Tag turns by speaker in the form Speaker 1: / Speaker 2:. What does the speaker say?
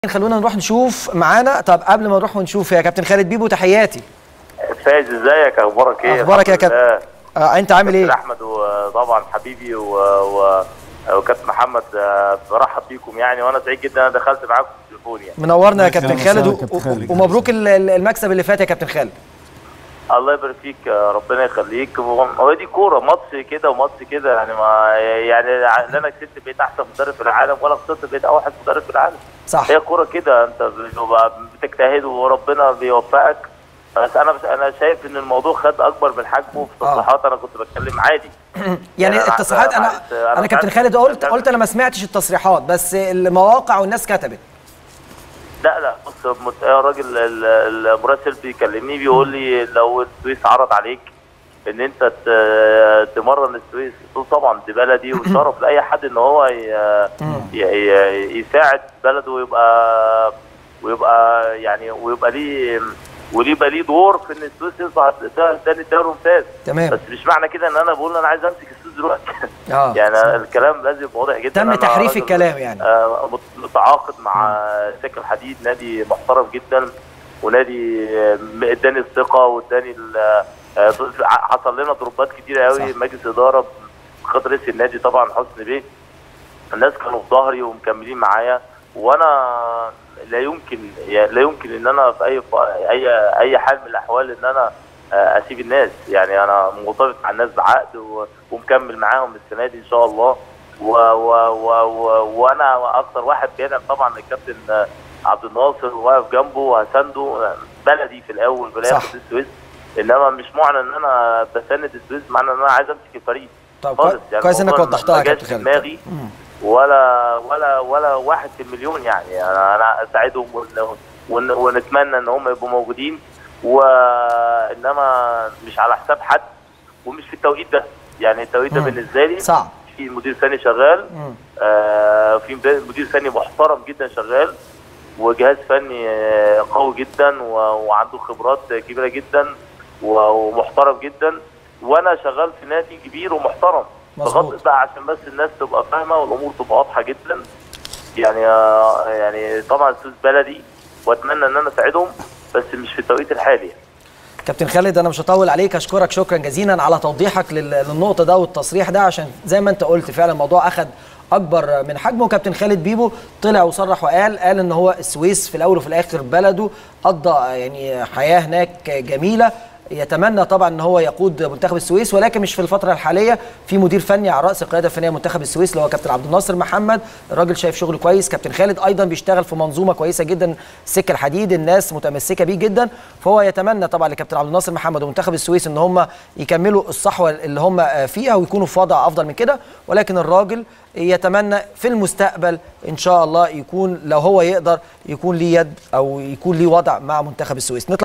Speaker 1: خلونا نروح نشوف معانا طب قبل ما نروح ونشوف يا كابتن خالد بيبو تحياتي
Speaker 2: فايز ازيك اخبارك ايه
Speaker 1: اخبارك يا
Speaker 2: الحمد
Speaker 1: كابتن
Speaker 2: لله.
Speaker 1: آه انت عامل
Speaker 2: كابتن
Speaker 1: ايه
Speaker 2: احمد وطبعا حبيبي و... و... وكابتن محمد آه، برحب بيكم يعني وانا سعيد جدا انا دخلت معاكم في التليفون يعني
Speaker 1: منورنا يا
Speaker 3: الله
Speaker 1: كابتن
Speaker 3: يسلمك
Speaker 1: خالد
Speaker 3: يا
Speaker 1: و-
Speaker 3: كابتن
Speaker 1: و-
Speaker 3: خالد.
Speaker 1: ومبروك ال- ال- المكسب اللي فات يا كابتن خالد
Speaker 2: الله يبارك فيك آه، ربنا يخليك هو دي كوره ماتش كده وماتش كده يعني ما يعني لا انا كسبت بقيت احسن مدرب في العالم ولا خسرت بقيت اوحش مدرب في العالم
Speaker 1: صح
Speaker 2: هي كوره كده انت بتبقى بتجتهد وربنا بيوفقك بس انا بس انا شايف ان الموضوع خد اكبر من حجمه في
Speaker 1: آه.
Speaker 2: تصريحات انا كنت بتكلم عادي
Speaker 1: يعني
Speaker 2: يعني أنا-
Speaker 1: التصريحات انا
Speaker 2: معلش، أنا
Speaker 1: انا
Speaker 2: مش
Speaker 1: كابتن
Speaker 2: عارف-
Speaker 1: خالد قلت
Speaker 2: مش عارف-
Speaker 1: قلت انا ما سمعتش التصريحات بس المواقع والناس كتبت
Speaker 2: لا لا بص مت- الراجل ال- المراسل بيكلمني بيقول لي لو السويس عرض عليك ان انت ت- تمرن السويس قلت له طبعا دي بلدي وشرف لاي حد ان هو ي- ي- ي- يساعد بلده ويبقى ويبقى يعني ويبقى ليه ويبقى ليه دور في ان السويس يصعد ده- تاني الدوري الممتاز
Speaker 1: تمام
Speaker 2: بس مش معنى كده ان انا بقول انا عايز امسك السويس دلوقتي
Speaker 1: اه
Speaker 2: يعني الكلام لازم يبقى واضح جدا
Speaker 1: تم
Speaker 2: أنا
Speaker 1: تحريف
Speaker 2: راجل-
Speaker 1: الكلام يعني
Speaker 2: آه، مت- متعاقد مع سكة الحديد نادي محترم جدا ونادي آه، اداني الثقه واداني ال- آه، حصل لنا ضربات كتيره قوي
Speaker 1: صح.
Speaker 2: مجلس اداره خد رئيس النادي طبعا حسني بيه الناس كانوا في ظهري ومكملين معايا وانا لا يمكن لا يمكن ان انا في اي اي اي حال من الاحوال ان انا آه، اسيب الناس يعني انا مرتبط مع الناس بعقد و- ومكمل معاهم السنه دي ان شاء الله و و و و وانا اكتر واحد بيدعم طبعا الكابتن آه، عبد الناصر واقف جنبه وهسنده آه، بلدي في الاول في الاخر
Speaker 1: صح.
Speaker 2: في السويس انما مش معنى ان انا بساند السويس معنى ان انا عايز امسك الفريق
Speaker 1: طب
Speaker 2: خالص
Speaker 1: كوي- كويس انك
Speaker 2: الموضوع
Speaker 1: وضحتها
Speaker 2: ما
Speaker 1: يا
Speaker 2: جاش
Speaker 1: كابتن
Speaker 2: في
Speaker 1: خالد
Speaker 2: دماغي
Speaker 1: مم.
Speaker 2: ولا ولا ولا واحد في المليون يعني انا انا اساعدهم ون- ون- ونتمنى ان هم يبقوا موجودين وانما مش على حساب حد ومش في التوقيت ده يعني التوقيت ده
Speaker 1: مم.
Speaker 2: بالنسبه لي
Speaker 1: صعب
Speaker 2: في مدير فني شغال
Speaker 1: مم.
Speaker 2: آه في مدير مدير فني محترم جدا شغال وجهاز فني آه، قوي جدا و- وعنده خبرات كبيره جدا و- ومحترم جدا وانا شغال في نادي كبير ومحترم
Speaker 1: مظبوط.
Speaker 2: بغض بقى عشان بس الناس تبقى فاهمه والامور تبقى واضحه جدا يعني آه، يعني طبعا السويس بلدي واتمنى ان انا اساعدهم بس مش في التوقيت الحالي يعني.
Speaker 1: كابتن خالد انا مش هطول عليك اشكرك شكرا جزيلا على توضيحك لل- للنقطه ده والتصريح ده عشان زي ما انت قلت فعلا الموضوع اخذ اكبر من حجمه كابتن خالد بيبو طلع وصرح وقال قال ان هو السويس في الاول وفي الاخر بلده قضى يعني حياه هناك جميله يتمنى طبعا ان هو يقود منتخب السويس ولكن مش في الفتره الحاليه في مدير فني على راس القياده الفنيه منتخب السويس اللي هو كابتن عبد الناصر محمد الراجل شايف شغل كويس كابتن خالد ايضا بيشتغل في منظومه كويسه جدا سكه الحديد الناس متمسكه بيه جدا فهو يتمنى طبعا لكابتن عبد الناصر محمد ومنتخب السويس ان هم يكملوا الصحوه اللي هم فيها ويكونوا في وضع افضل من كده ولكن الراجل يتمنى في المستقبل ان شاء الله يكون لو هو يقدر يكون ليه يد او يكون ليه وضع مع منتخب السويس نطلع